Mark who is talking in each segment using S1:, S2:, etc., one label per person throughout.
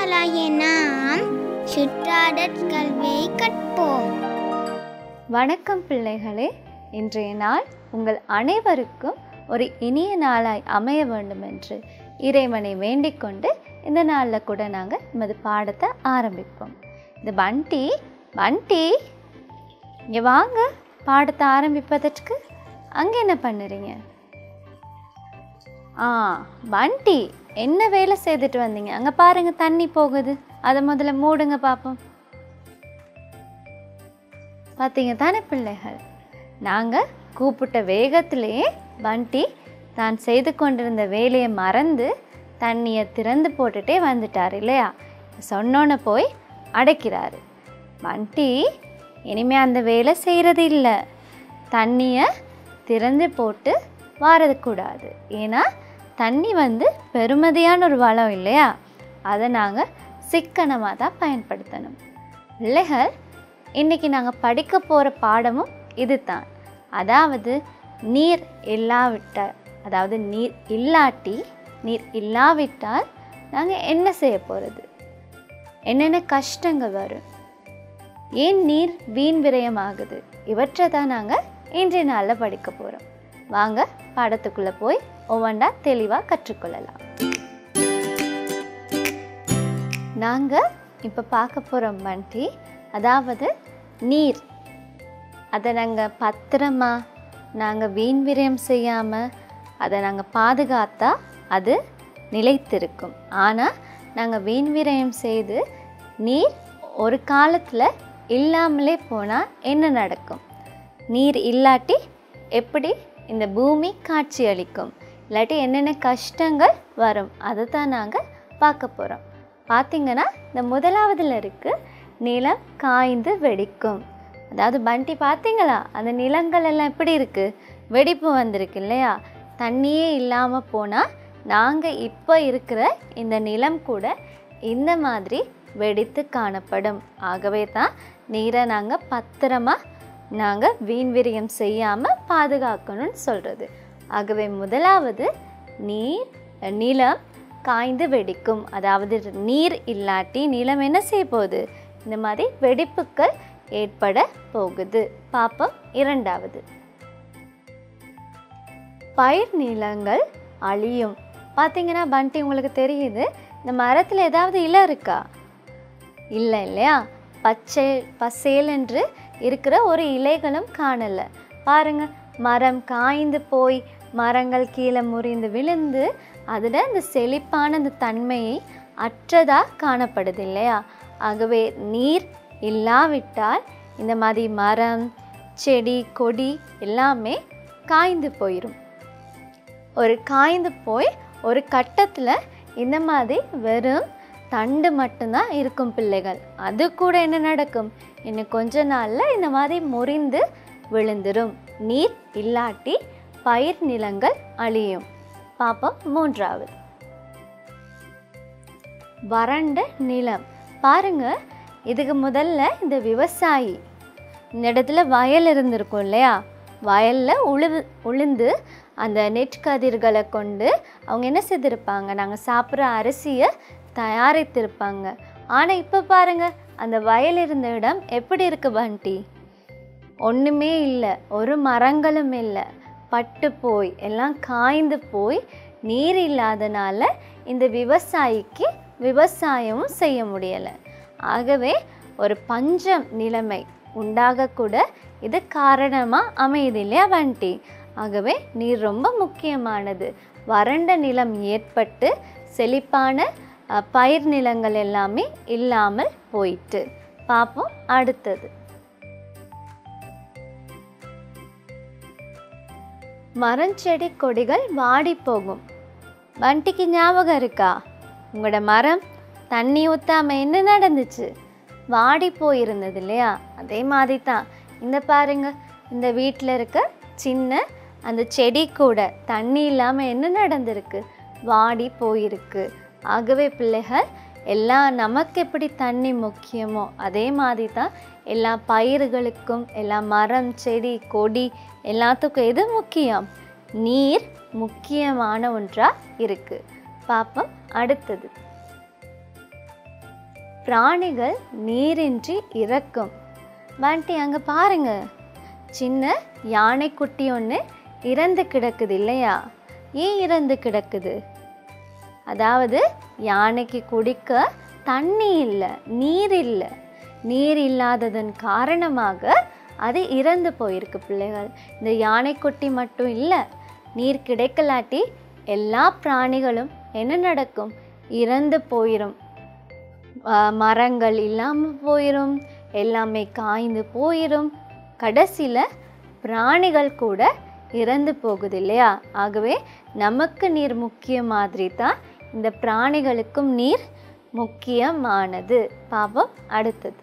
S1: குழந்தைகளாகிய நாம் சுற்றாடற் கல்வியை கற்போம்
S2: வணக்கம் பிள்ளைகளே இன்றைய நாள் உங்கள் அனைவருக்கும் ஒரு இனிய நாளாய் அமைய வேண்டும் என்று இறைவனை வேண்டிக் கொண்டு இந்த நாளில் கூட நாங்கள் நமது பாடத்தை ஆரம்பிப்போம் இந்த பண்டி பண்டி இங்கே வாங்க பாடத்தை ஆரம்பிப்பதற்கு அங்கே என்ன பண்ணுறீங்க ஆ பண்டி என்ன வேலை செய்துட்டு வந்தீங்க அங்கே பாருங்க தண்ணி போகுது அதை முதல்ல மூடுங்க பார்ப்போம் பார்த்தீங்க தானே பிள்ளைகள் நாங்கள் கூப்பிட்ட வேகத்திலேயே பண்டி தான் செய்து கொண்டிருந்த வேலையை மறந்து தண்ணியை திறந்து போட்டுட்டே வந்துட்டார் இல்லையா சொன்னோன்னே போய் அடைக்கிறாரு பண்டி இனிமே அந்த வேலை செய்கிறது இல்லை தண்ணியை திறந்து போட்டு வாரக்கூடாது ஏன்னா தண்ணி வந்து பெருமதியான ஒரு வளம் இல்லையா அதை நாங்கள் சிக்கனமாக தான் பயன்படுத்தணும் பிள்ளைகள் இன்றைக்கி நாங்கள் படிக்க போகிற பாடமும் இதுதான் அதாவது நீர் இல்லாவிட்டால் அதாவது நீர் இல்லாட்டி நீர் இல்லாவிட்டால் நாங்கள் என்ன செய்ய போகிறது என்னென்ன கஷ்டங்கள் வரும் ஏன் நீர் வீண் விரயமாகுது இவற்றை தான் நாங்கள் இன்றைய நாளில் படிக்க போகிறோம் வாங்க பாடத்துக்குள்ளே போய் ஒவ்வொன்றா தெளிவாக கற்றுக்கொள்ளலாம் நாங்கள் இப்போ பார்க்க போகிறோம் பண்டி அதாவது நீர் அதை நாங்கள் பத்திரமா நாங்கள் வீண் விரயம் செய்யாமல் அதை நாங்கள் பாதுகாத்தா அது நிலைத்திருக்கும் ஆனால் நாங்கள் வீண் விரயம் செய்து நீர் ஒரு காலத்தில் இல்லாமலே போனால் என்ன நடக்கும் நீர் இல்லாட்டி எப்படி இந்த பூமி காட்சி அளிக்கும் இல்லாட்டி என்னென்ன கஷ்டங்கள் வரும் அதை தான் நாங்கள் பார்க்க போகிறோம் பார்த்தீங்கன்னா இந்த முதலாவதுல இருக்கு நிலம் காய்ந்து வெடிக்கும் அதாவது பண்டி பார்த்தீங்களா அந்த நிலங்கள் எல்லாம் எப்படி இருக்குது வெடிப்பு வந்திருக்கு இல்லையா தண்ணியே இல்லாமல் போனால் நாங்கள் இப்போ இருக்கிற இந்த நிலம் கூட இந்த மாதிரி வெடித்து காணப்படும் ஆகவே தான் நீரை நாங்கள் பத்திரமா நாங்கள் வீண் விரயம் செய்யாமல் பாதுகாக்கணும்னு சொல்கிறது ஆகவே முதலாவது நீர் நிலம் காய்ந்து வெடிக்கும் அதாவது நீர் இல்லாட்டி நிலம் என்ன செய்ய போகுது இந்த மாதிரி வெடிப்புகள் ஏற்பட போகுது பாப்போம் இரண்டாவது பயிர் நிலங்கள் அழியும் பார்த்தீங்கன்னா பண்டி உங்களுக்கு தெரியுது இந்த மரத்தில் ஏதாவது இலை இருக்கா இல்லை இல்லையா பச்சை பசேல் என்று இருக்கிற ஒரு இலைகளும் காணலை பாருங்க மரம் காய்ந்து போய் மரங்கள் கீழே முறிந்து விழுந்து அதில் இந்த செழிப்பான அந்த தன்மையை அற்றதாக காணப்படுது இல்லையா ஆகவே நீர் இல்லாவிட்டால் இந்த மாதிரி மரம் செடி கொடி எல்லாமே காய்ந்து போயிடும் ஒரு காய்ந்து போய் ஒரு கட்டத்தில் இந்த மாதிரி வெறும் தண்டு மட்டும்தான் இருக்கும் பிள்ளைகள் அது கூட என்ன நடக்கும் இன்னும் கொஞ்ச நாளில் இந்த மாதிரி முறிந்து விழுந்துடும் நீர் இல்லாட்டி பயிர் நிலங்கள் அழியும் பாப்போம் மூன்றாவது வறண்ட நிலம் பாருங்க இதுக்கு முதல்ல இந்த விவசாயி இந்த இடத்துல வயல் இருந்திருக்கும் இல்லையா வயலில் உழு உளுந்து அந்த நெற்கதிர்களை கொண்டு அவங்க என்ன செய்திருப்பாங்க நாங்கள் சாப்பிட்ற அரிசியை தயாரித்திருப்பாங்க ஆனால் இப்போ பாருங்க அந்த வயல் இருந்த இடம் எப்படி இருக்கு பண்டி ஒன்றுமே இல்லை ஒரு மரங்களும் இல்லை பட்டு போய் எல்லாம் காய்ந்து போய் நீர் இல்லாதனால இந்த விவசாயிக்கு விவசாயமும் செய்ய முடியலை ஆகவே ஒரு பஞ்சம் நிலைமை உண்டாகக்கூட இது காரணமாக அமையுது இல்லையா வண்டி ஆகவே நீர் ரொம்ப முக்கியமானது வறண்ட நிலம் ஏற்பட்டு செழிப்பான அஹ், பயிர் நிலங்கள் எல்லாமே இல்லாமல் போயிட்டு பார்ப்போம் அடுத்தது மரஞ்செடி கொடிகள் வாடி போகும் வண்டிக்கு ஞாபகம் இருக்கா உங்களோட மரம் தண்ணி ஊத்தாம என்ன நடந்துச்சு வாடி போயிருந்தது இல்லையா அதே மாதிரி தான் இந்த பாருங்க இந்த வீட்டில் இருக்க சின்ன அந்த செடி கூட தண்ணி இல்லாமல் என்ன நடந்திருக்கு வாடி போயிருக்கு ஆகவே பிள்ளைகள் எல்லா நமக்கு எப்படி தண்ணி முக்கியமோ அதே மாதிரி தான் எல்லா பயிர்களுக்கும் எல்லா மரம் செடி கொடி எல்லாத்துக்கும் எது முக்கியம் நீர் முக்கியமான ஒன்றா இருக்கு பாப்போம் அடுத்தது பிராணிகள் நீரின்றி இறக்கும் பாண்டி அங்கே பாருங்க சின்ன யானைக்குட்டி ஒன்று இறந்து கிடக்குது இல்லையா ஏன் இறந்து கிடக்குது அதாவது யானைக்கு குடிக்க தண்ணி இல்லை நீர் இல்லை நீர் இல்லாததன் காரணமாக அது இறந்து போயிருக்கு பிள்ளைகள் இந்த யானைக்குட்டி மட்டும் இல்லை நீர் கிடைக்கலாட்டி எல்லா பிராணிகளும் என்ன நடக்கும் இறந்து போயிடும் ஆஹ் மரங்கள் இல்லாமல் போயிடும் எல்லாமே காய்ந்து போயிடும் கடைசியில் பிராணிகள் கூட இறந்து போகுது இல்லையா ஆகவே நமக்கு நீர் முக்கிய மாதிரி தான் இந்த பிராணிகளுக்கும் நீர் முக்கியமானது பாவம் அடுத்தது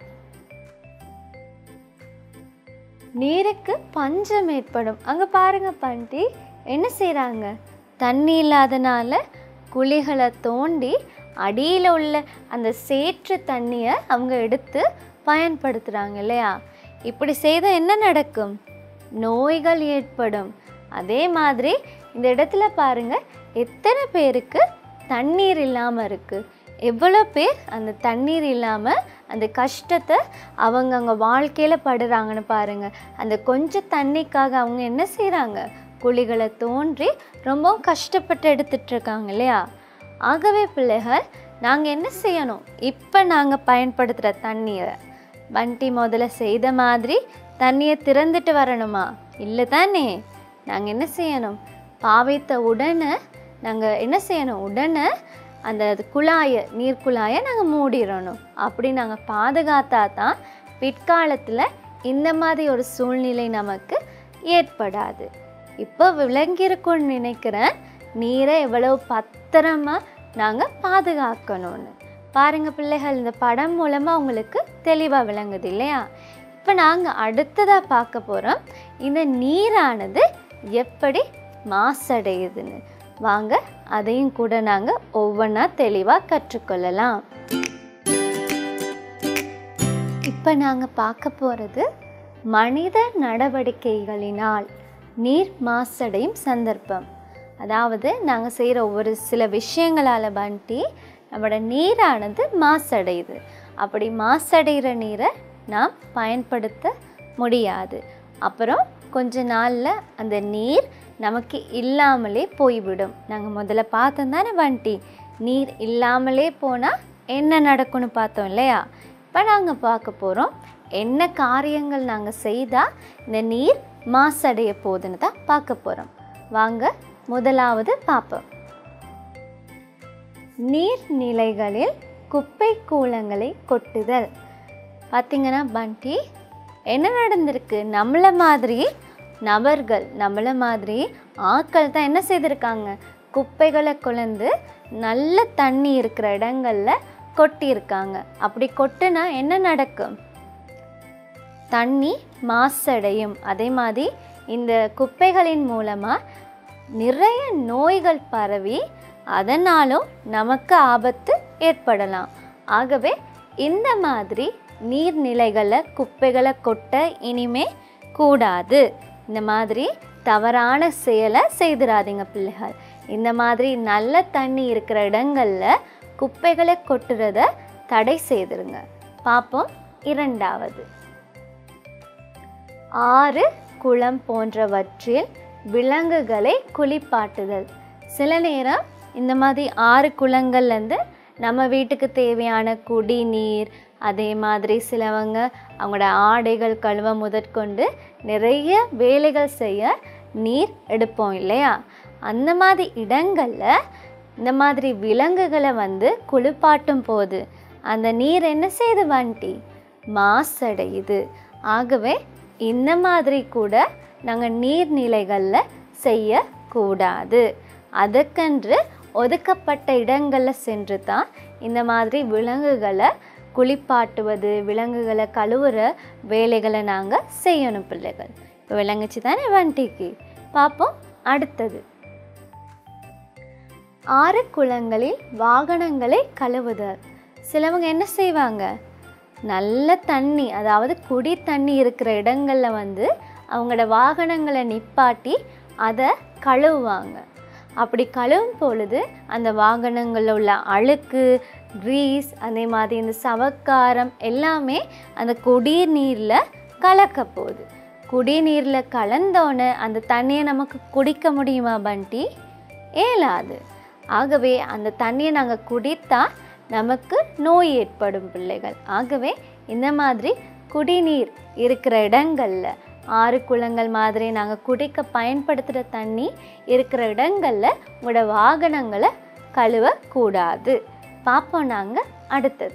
S2: நீருக்கு பஞ்சம் ஏற்படும் அங்கே பாருங்க பாண்டி என்ன செய்கிறாங்க தண்ணி இல்லாதனால குழிகளை தோண்டி அடியில் உள்ள அந்த சேற்று தண்ணியை அவங்க எடுத்து பயன்படுத்துகிறாங்க இல்லையா இப்படி செய்தால் என்ன நடக்கும் நோய்கள் ஏற்படும் அதே மாதிரி இந்த இடத்துல பாருங்க எத்தனை பேருக்கு தண்ணீர் இல்லாமல் இருக்குது எவ்வளோ பேர் அந்த தண்ணீர் இல்லாமல் அந்த கஷ்டத்தை அவங்க அங்கே வாழ்க்கையில் படுறாங்கன்னு பாருங்கள் அந்த கொஞ்சம் தண்ணிக்காக அவங்க என்ன செய்கிறாங்க குழிகளை தோன்றி ரொம்பவும் கஷ்டப்பட்டு எடுத்துட்டு இருக்காங்க இல்லையா ஆகவே பிள்ளைகள் நாங்கள் என்ன செய்யணும் இப்போ நாங்கள் பயன்படுத்துகிற தண்ணியை வண்டி முதல்ல செய்த மாதிரி தண்ணியை திறந்துட்டு வரணுமா இல்லை தானே நாங்கள் என்ன செய்யணும் பாவைத்த உடனே நாங்கள் என்ன செய்யணும் உடனே அந்த குழாயை நீர் குழாயை நாங்கள் மூடிடணும் அப்படி நாங்கள் பாதுகாத்தா தான் பிற்காலத்தில் இந்த மாதிரி ஒரு சூழ்நிலை நமக்கு ஏற்படாது இப்போ விளங்கியிருக்கும்னு நினைக்கிறேன் நீரை எவ்வளவு பத்திரமா நாங்கள் பாதுகாக்கணும்னு பாருங்க பிள்ளைகள் இந்த படம் மூலமாக உங்களுக்கு தெளிவாக விளங்குது இல்லையா இப்போ நாங்கள் அடுத்ததாக பார்க்க போகிறோம் இந்த நீரானது எப்படி மாசடையுதுன்னு வாங்க அதையும் கூட நாங்கள் ஒவ்வொன்றா தெளிவாக கற்றுக்கொள்ளலாம் இப்போ நாங்கள் பார்க்க போகிறது மனித நடவடிக்கைகளினால் நீர் மாசடையும் சந்தர்ப்பம் அதாவது நாங்கள் செய்கிற ஒவ்வொரு சில விஷயங்களால் பண்டி நம்மளோட நீரானது மாசடையுது அப்படி மாசடைகிற நீரை நாம் பயன்படுத்த முடியாது அப்புறம் கொஞ்ச நாளில் அந்த நீர் நமக்கு இல்லாமலே போய்விடும் நாங்கள் முதல்ல பார்த்தோம் தானே வண்டி நீர் இல்லாமலே போனால் என்ன நடக்கும்னு பார்த்தோம் இல்லையா இப்போ நாங்கள் பார்க்க போகிறோம் என்ன காரியங்கள் நாங்கள் செய்தால் இந்த நீர் மாசடைய போகுதுன்னு தான் பார்க்க போகிறோம் வாங்க முதலாவது பார்ப்போம் நீர்நிலைகளில் குப்பை கூலங்களை கொட்டுதல் பார்த்தீங்கன்னா பண்டி என்ன நடந்திருக்கு நம்மளை மாதிரி நபர்கள் நம்மளை மாதிரி ஆட்கள் தான் என்ன செய்திருக்காங்க குப்பைகளை கொழுந்து நல்ல தண்ணி இருக்கிற இடங்கள்ல கொட்டியிருக்காங்க அப்படி கொட்டுனா என்ன நடக்கும் தண்ணி மாசடையும் அதே மாதிரி இந்த குப்பைகளின் மூலமாக நிறைய நோய்கள் பரவி அதனாலும் நமக்கு ஆபத்து ஏற்படலாம் ஆகவே இந்த மாதிரி நீர்நிலைகளை குப்பைகளை கொட்ட இனிமே கூடாது இந்த மாதிரி தவறான செயலை செய்திடாதீங்க பிள்ளைகள் இந்த மாதிரி நல்ல தண்ணி இருக்கிற இடங்களில் குப்பைகளை கொட்டுறத தடை செய்திருங்க பார்ப்போம் இரண்டாவது ஆறு குளம் போன்றவற்றில் விலங்குகளை குளிப்பாட்டுதல் சில நேரம் இந்த மாதிரி ஆறு குளங்கள்லேருந்து நம்ம வீட்டுக்கு தேவையான குடிநீர் அதே மாதிரி சிலவங்க அவங்களோட ஆடைகள் கழுவ முதற்கொண்டு நிறைய வேலைகள் செய்ய நீர் எடுப்போம் இல்லையா அந்த மாதிரி இடங்களில் இந்த மாதிரி விலங்குகளை வந்து குளிப்பாட்டும் போது அந்த நீர் என்ன செய்யுது வண்டி மாசடையுது ஆகவே இந்த மாதிரி கூட நாங்கள் நீர்நிலைகளில் செய்யக்கூடாது அதற்கென்று ஒதுக்கப்பட்ட இடங்களில் சென்று தான் இந்த மாதிரி விலங்குகளை குளிப்பாட்டுவது விலங்குகளை கழுவுற வேலைகளை நாங்கள் செய்யணும் பிள்ளைகள் இப்போ விளங்குச்சு தானே வண்டிக்கு பார்ப்போம் அடுத்தது ஆறு குளங்களில் வாகனங்களை கழுவுதல் சிலவங்க என்ன செய்வாங்க நல்ல தண்ணி அதாவது குடி தண்ணி இருக்கிற இடங்களில் வந்து அவங்களோட வாகனங்களை நிப்பாட்டி அதை கழுவுவாங்க அப்படி கழுவும் பொழுது அந்த வாகனங்களில் உள்ள அழுக்கு கிரீஸ் அதே மாதிரி இந்த சவக்காரம் எல்லாமே அந்த குடிநீரில் கலக்க போகுது குடிநீரில் கலந்தோன்னே அந்த தண்ணியை நமக்கு குடிக்க முடியுமா பண்டி இயலாது ஆகவே அந்த தண்ணியை நாங்கள் குடித்தா நமக்கு நோய் ஏற்படும் பிள்ளைகள் ஆகவே இந்த மாதிரி குடிநீர் இருக்கிற இடங்களில் ஆறு குளங்கள் மாதிரி நாங்கள் குடிக்க பயன்படுத்துகிற தண்ணி இருக்கிற இடங்களில் உங்களோட வாகனங்களை கழுவக்கூடாது பார்ப்போம் நாங்கள் அடுத்தது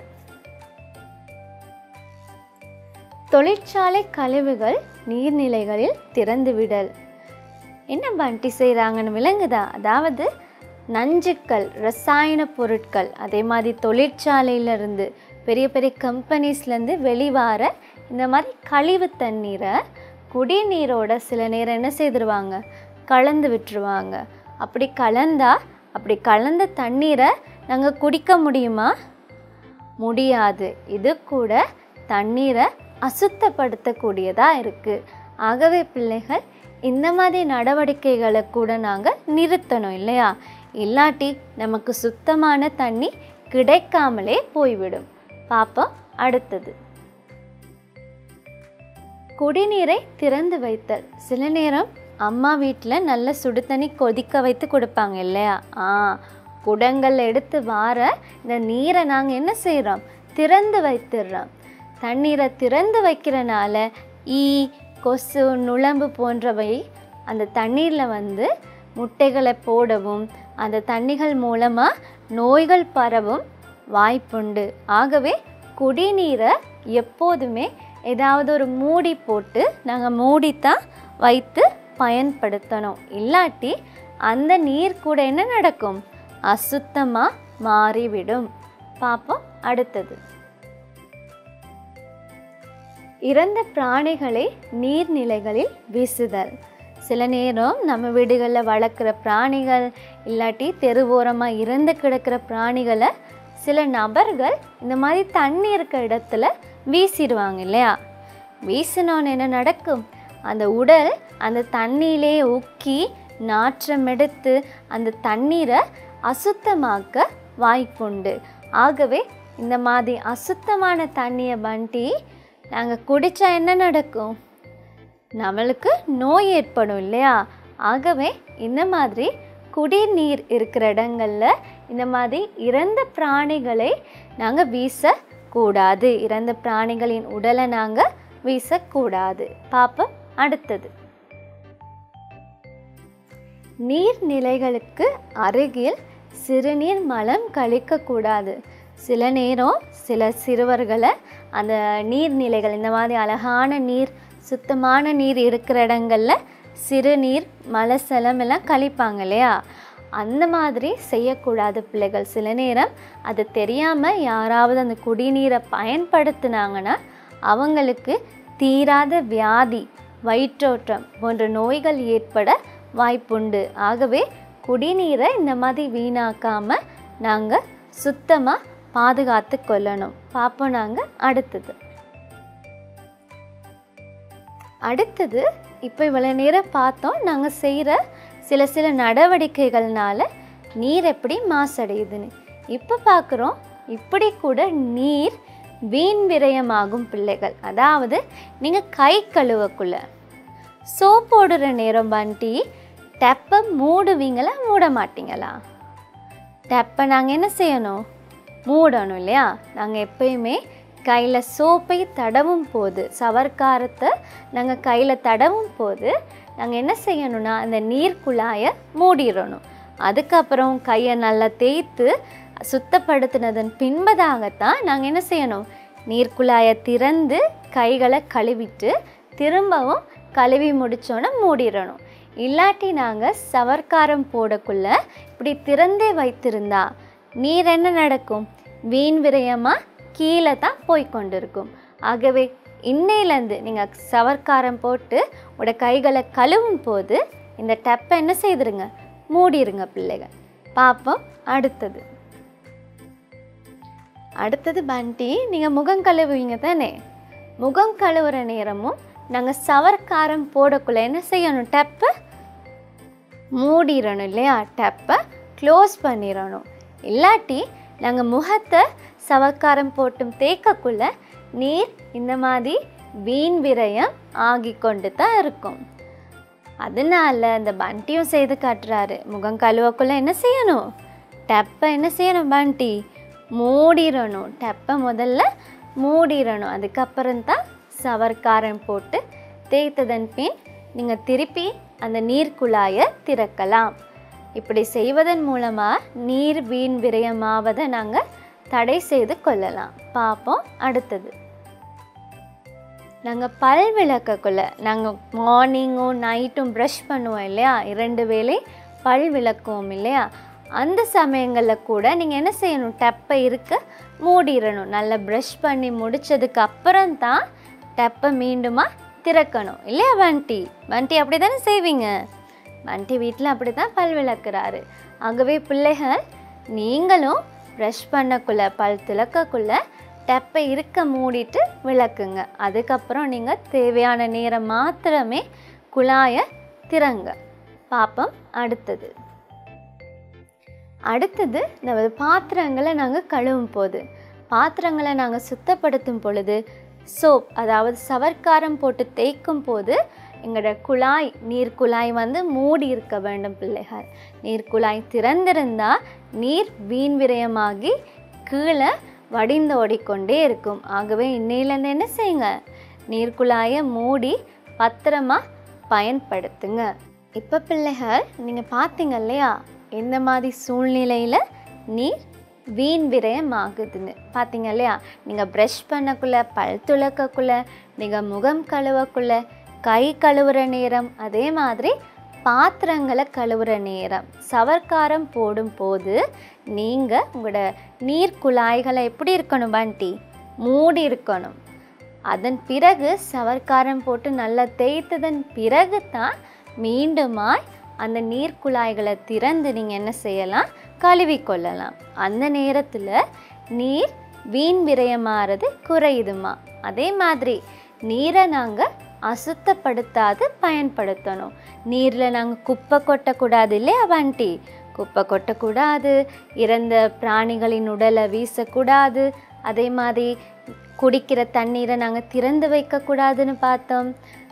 S2: தொழிற்சாலை கழிவுகள் நீர்நிலைகளில் திறந்துவிடல் என்ன பண்டி செய்கிறாங்கன்னு விளங்குதா அதாவது நஞ்சுக்கள் ரசாயன பொருட்கள் அதே மாதிரி தொழிற்சாலையிலேருந்து பெரிய பெரிய கம்பெனிஸ்லேருந்து வெளிவார இந்த மாதிரி கழிவு தண்ணீரை குடிநீரோட சில நேரம் என்ன செய்திருவாங்க கலந்து விட்டுருவாங்க அப்படி கலந்தா அப்படி கலந்த தண்ணீரை நாங்கள் குடிக்க முடியுமா முடியாது இது கூட தண்ணீரை அசுத்தப்படுத்தக்கூடியதாக இருக்குது ஆகவே பிள்ளைகள் இந்த மாதிரி நடவடிக்கைகளை கூட நாங்கள் நிறுத்தணும் இல்லையா இல்லாட்டி நமக்கு சுத்தமான தண்ணி கிடைக்காமலே போய்விடும் பாப்போம் அடுத்தது குடிநீரை திறந்து வைத்தல் சில நேரம் அம்மா வீட்டில் நல்ல சுடு தண்ணி கொதிக்க வைத்து கொடுப்பாங்க இல்லையா ஆ குடங்கள் எடுத்து வார இந்த நீரை நாங்கள் என்ன செய்கிறோம் திறந்து வைத்துடுறோம் தண்ணீரை திறந்து வைக்கிறனால ஈ கொசு நுளம்பு போன்றவை அந்த தண்ணீரில் வந்து முட்டைகளை போடவும் அந்த தண்ணிகள் மூலமாக நோய்கள் பரவும் வாய்ப்புண்டு ஆகவே குடிநீரை எப்போதுமே ஏதாவது ஒரு மூடி போட்டு நாங்கள் மூடித்தான் வைத்து பயன்படுத்தணும் இல்லாட்டி அந்த நீர் கூட என்ன நடக்கும் அசுத்தமாக மாறிவிடும் பார்ப்போம் அடுத்தது இறந்த பிராணிகளை நீர்நிலைகளில் வீசுதல் சில நேரம் நம்ம வீடுகளில் வளர்க்குற பிராணிகள் இல்லாட்டி தெருவோரமாக இறந்து கிடக்கிற பிராணிகளை சில நபர்கள் இந்த மாதிரி தண்ணி இருக்க இடத்துல வீசிடுவாங்க இல்லையா வீசினோன்னு என்ன நடக்கும் அந்த உடல் அந்த தண்ணியிலே உக்கி நாற்றம் எடுத்து அந்த தண்ணீரை அசுத்தமாக்க வாய்ப்புண்டு ஆகவே இந்த மாதிரி அசுத்தமான தண்ணியை பண்டி நாங்கள் குடித்தா என்ன நடக்கும் நம்மளுக்கு நோய் ஏற்படும் இல்லையா ஆகவே இந்த மாதிரி குடிநீர் இருக்கிற இடங்களில் இந்த மாதிரி இறந்த பிராணிகளை நாங்கள் வீசக்கூடாது இறந்த பிராணிகளின் உடலை நாங்கள் வீசக்கூடாது பாப்போம் அடுத்தது நீர்நிலைகளுக்கு அருகில் சிறுநீர் மலம் கழிக்கக்கூடாது சில நேரம் சில சிறுவர்களை அந்த நீர்நிலைகள் இந்த மாதிரி அழகான நீர் சுத்தமான நீர் இருக்கிற இடங்கள்ல சிறுநீர் மலசலம் எல்லாம் கழிப்பாங்க இல்லையா அந்த மாதிரி செய்யக்கூடாது பிள்ளைகள் சில நேரம் அது தெரியாமல் யாராவது அந்த குடிநீரை பயன்படுத்தினாங்கன்னா அவங்களுக்கு தீராத வியாதி வயிற்றோட்டம் போன்ற நோய்கள் ஏற்பட வாய்ப்புண்டு ஆகவே குடிநீரை இந்த மாதிரி வீணாக்காமல் நாங்கள் சுத்தமாக பாதுகாத்து கொள்ளணும் பார்ப்போம் நாங்கள் அடுத்தது அடுத்தது இப்போ இவ்வளோ நேரம் பார்த்தோம் நாங்கள் செய்கிற சில சில நடவடிக்கைகள்னால நீர் எப்படி மாசடையுதுன்னு இப்போ பார்க்குறோம் இப்படி கூட நீர் வீண் விரயமாகும் பிள்ளைகள் அதாவது நீங்கள் கை கழுவக்குள்ள சோப் போடுற நேரம் பண்டி டெப்பை மூடுவீங்களா மூட மாட்டீங்களா டெப்பை நாங்கள் என்ன செய்யணும் மூடணும் இல்லையா நாங்கள் எப்பயுமே கையில் சோப்பை தடவும் போது சவர்க்காரத்தை நாங்கள் கையில் தடவும் போது நாங்கள் என்ன செய்யணும்னா அந்த நீர் குழாயை மூடிடணும் அதுக்கப்புறம் கையை நல்லா தேய்த்து சுத்தப்படுத்தினதன் பின்பதாகத்தான் நாங்கள் என்ன செய்யணும் நீர்க்குழாயை திறந்து கைகளை கழுவிட்டு திரும்பவும் கழுவி முடித்தோன்னே மூடிடணும் இல்லாட்டி நாங்கள் சவர்க்காரம் போடக்குள்ள இப்படி திறந்தே வைத்திருந்தா நீர் என்ன நடக்கும் வீண் விரயமாக கீழே தான் போய் கொண்டிருக்கும் ஆகவே இன்னையிலேருந்து நீங்கள் சவர்க்காரம் போட்டு உங்களோட கைகளை கழுவும் போது இந்த டப்பை என்ன செய்திருங்க மூடிருங்க பிள்ளைகள் பார்ப்போம் அடுத்தது அடுத்தது பண்டி நீங்கள் முகம் கழுவுவீங்க தானே முகம் கழுவுற நேரமும் நாங்கள் சவர்க்காரம் போடக்குள்ள என்ன செய்யணும் டப்பை மூடிடணும் இல்லையா டப்பை க்ளோஸ் பண்ணிடணும் இல்லாட்டி நாங்கள் முகத்தை சவக்காரம் போட்டும் தேய்க்கக்குள்ள நீர் இந்த மாதிரி வீண் விரயம் ஆகி கொண்டு தான் இருக்கும் அதனால இந்த பண்டியும் செய்து காட்டுறாரு முகம் கழுவக்குள்ள என்ன செய்யணும் டப்பை என்ன செய்யணும் பண்டி மூடிடணும் டப்பை முதல்ல மூடிடணும் அதுக்கப்புறம் தான் சவர்க்காரம் போட்டு தேய்த்ததன் பின் நீங்கள் திருப்பி அந்த நீர் குழாயை திறக்கலாம் இப்படி செய்வதன் மூலமாக நீர் வீண் விரயமாவதை நாங்கள் தடை செய்து கொள்ளலாம் பார்ப்போம் அடுத்தது நாங்கள் பல் விளக்கக்குள்ள நாங்கள் மார்னிங்கும் நைட்டும் ப்ரஷ் பண்ணுவோம் இல்லையா இரண்டு வேளை பல் விளக்குவோம் இல்லையா அந்த சமயங்களில் கூட நீங்கள் என்ன செய்யணும் டப்பை இருக்க மூடிடணும் நல்லா ப்ரஷ் பண்ணி முடிச்சதுக்கு அப்புறம் தான் டப்பை மீண்டுமா திறக்கணும் இல்லையா வண்டி வண்டி அப்படி தானே செய்வீங்க வண்டி வீட்டில் அப்படி தான் பல் விளக்குறாரு ஆகவே பிள்ளைகள் நீங்களும் ப்ரஷ் பண்ணக்குள்ள பல் திறக்கக்குள்ள டப்பை இருக்க மூடிட்டு விளக்குங்க அதுக்கப்புறம் நீங்கள் தேவையான நேரம் மாத்திரமே குழாயை திறங்க பாப்போம் அடுத்தது அடுத்தது நமது பாத்திரங்களை நாங்கள் கழுவும் போது பாத்திரங்களை நாங்கள் சுத்தப்படுத்தும் பொழுது சோப் அதாவது சவர்க்காரம் போட்டு தேய்க்கும் போது எங்களோட குழாய் நீர் குழாய் வந்து மூடி இருக்க வேண்டும் பிள்ளைகள் நீர் குழாய் திறந்திருந்தால் நீர் வீண் விரயமாகி கீழே வடிந்து ஓடிக்கொண்டே இருக்கும் ஆகவே இன்னையிலேருந்து என்ன செய்யுங்க நீர் குழாயை மூடி பத்திரமா பயன்படுத்துங்க இப்போ பிள்ளைகள் நீங்கள் பார்த்தீங்க இல்லையா எந்த மாதிரி சூழ்நிலையில் நீர் வீண் விரயம் ஆகுதுன்னு பார்த்தீங்க இல்லையா நீங்கள் ப்ரஷ் பண்ணக்குள்ள பல் துளக்கக்குள்ள நீங்கள் முகம் கழுவக்குள்ள கை கழுவுற நேரம் அதே மாதிரி பாத்திரங்களை கழுவுற நேரம் சவர்க்காரம் போடும் போது நீங்கள் உங்களோட நீர் குழாய்களை எப்படி இருக்கணும் பாண்டி மூடி இருக்கணும் அதன் பிறகு சவர்க்காரம் போட்டு நல்லா தேய்த்ததன் பிறகு தான் மீண்டுமாய் அந்த நீர் குழாய்களை திறந்து நீங்கள் என்ன செய்யலாம் கழுவி கொள்ளலாம் அந்த நேரத்தில் நீர் வீண் விரயமாறது குறையுதுமா அதே மாதிரி நீரை நாங்கள் அசுத்தப்படுத்தாது பயன்படுத்தணும் நீரில் நாங்கள் குப்பை கொட்டக்கூடாது இல்லையா வண்டி குப்பை கொட்டக்கூடாது இறந்த பிராணிகளின் உடலை வீசக்கூடாது அதே மாதிரி குடிக்கிற தண்ணீரை நாங்கள் திறந்து வைக்கக்கூடாதுன்னு பார்த்தோம்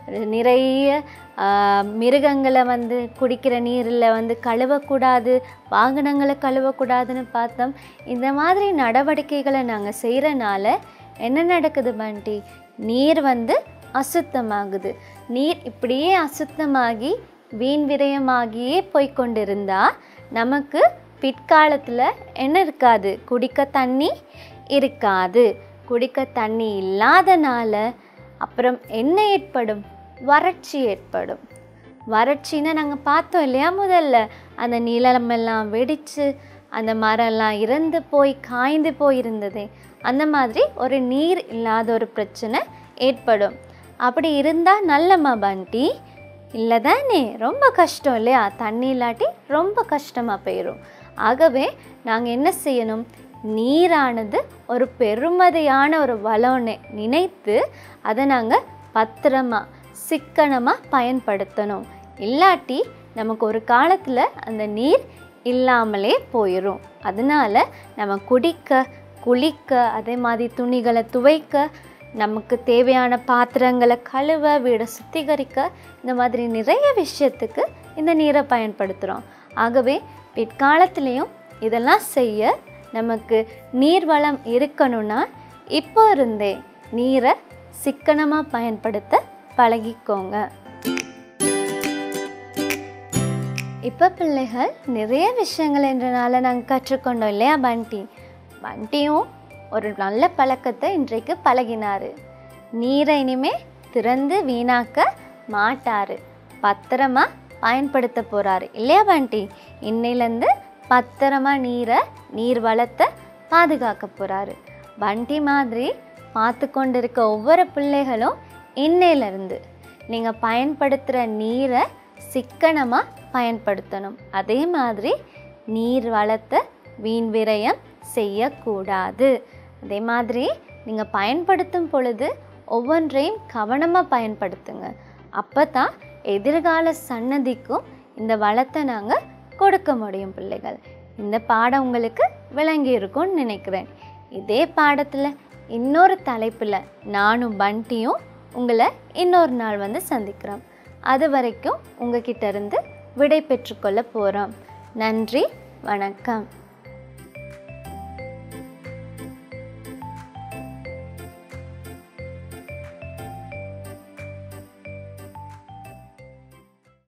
S2: நிறைய ஆ, மிருகங்களை வந்து குடிக்கிற நீரில் வந்து கழுவக்கூடாது வாகனங்களை கழுவக்கூடாதுன்னு பார்த்தோம் இந்த மாதிரி நடவடிக்கைகளை நாங்கள் செய்கிறனால என்ன நடக்குது பண்டி நீர் வந்து அசுத்தமாகுது நீர் இப்படியே அசுத்தமாகி வீண் விரயமாகியே போய்க்கொண்டிருந்தா நமக்கு பிற்காலத்தில் என்ன இருக்காது குடிக்க தண்ணி இருக்காது குடிக்க தண்ணி இல்லாதனால அப்புறம் என்ன ஏற்படும் வறட்சி ஏற்படும் வறட்சின்னா நாங்கள் பார்த்தோம் இல்லையா முதல்ல அந்த நிலமெல்லாம் வெடித்து அந்த மரம்லாம் இறந்து போய் காய்ந்து போயிருந்ததே அந்த மாதிரி ஒரு நீர் இல்லாத ஒரு பிரச்சனை ஏற்படும் அப்படி இருந்தால் நல்லம்மா பண்டி இல்லை தானே ரொம்ப கஷ்டம் இல்லையா தண்ணி இல்லாட்டி ரொம்ப கஷ்டமாக போயிடும் ஆகவே நாங்கள் என்ன செய்யணும் நீரானது ஒரு பெருமதியான ஒரு வளம்னு நினைத்து அதை நாங்கள் பத்திரமா சிக்கனமாக பயன்படுத்தணும் இல்லாட்டி நமக்கு ஒரு காலத்தில் அந்த நீர் இல்லாமலே போயிடும் அதனால நம்ம குடிக்க குளிக்க அதே மாதிரி துணிகளை துவைக்க நமக்கு தேவையான பாத்திரங்களை கழுவ வீடை சுத்திகரிக்க இந்த மாதிரி நிறைய விஷயத்துக்கு இந்த நீரை பயன்படுத்துகிறோம் ஆகவே பிற்காலத்திலையும் இதெல்லாம் செய்ய நமக்கு நீர் வளம் இருக்கணும்னா இப்போ இருந்தே நீரை சிக்கனமாக பயன்படுத்த பழகிக்கோங்க இப்போ பிள்ளைகள் நிறைய விஷயங்கள் என்றனால நாங்கள் கற்றுக்கொண்டோம் இல்லையா பண்டி பண்டியும் ஒரு நல்ல பழக்கத்தை இன்றைக்கு பழகினார் நீரை இனிமே திறந்து வீணாக்க மாட்டார் பத்திரமா பயன்படுத்த போகிறாரு இல்லையா பண்டி இன்னையிலேருந்து பத்திரமா நீரை நீர் வளத்தை பாதுகாக்க போகிறாரு பண்டி மாதிரி பார்த்து கொண்டிருக்க ஒவ்வொரு பிள்ளைகளும் இன்னையிலேருந்து நீங்கள் பயன்படுத்துகிற நீரை சிக்கனமாக பயன்படுத்தணும் அதே மாதிரி நீர் வளத்தை வீண் விரயம் செய்யக்கூடாது அதே மாதிரி நீங்கள் பயன்படுத்தும் பொழுது ஒவ்வொன்றையும் கவனமாக பயன்படுத்துங்க அப்போ தான் எதிர்கால சன்னதிக்கும் இந்த வளத்தை நாங்கள் கொடுக்க முடியும் பிள்ளைகள் இந்த பாடம் உங்களுக்கு விளங்கி இருக்கும்னு நினைக்கிறேன் இதே பாடத்தில் இன்னொரு தலைப்பில் நானும் பண்டியும் உங்களை இன்னொரு நாள் வந்து சந்திக்கிறோம் அது வரைக்கும் உங்ககிட்ட இருந்து விடை பெற்றுக்கொள்ள போகிறோம் நன்றி வணக்கம்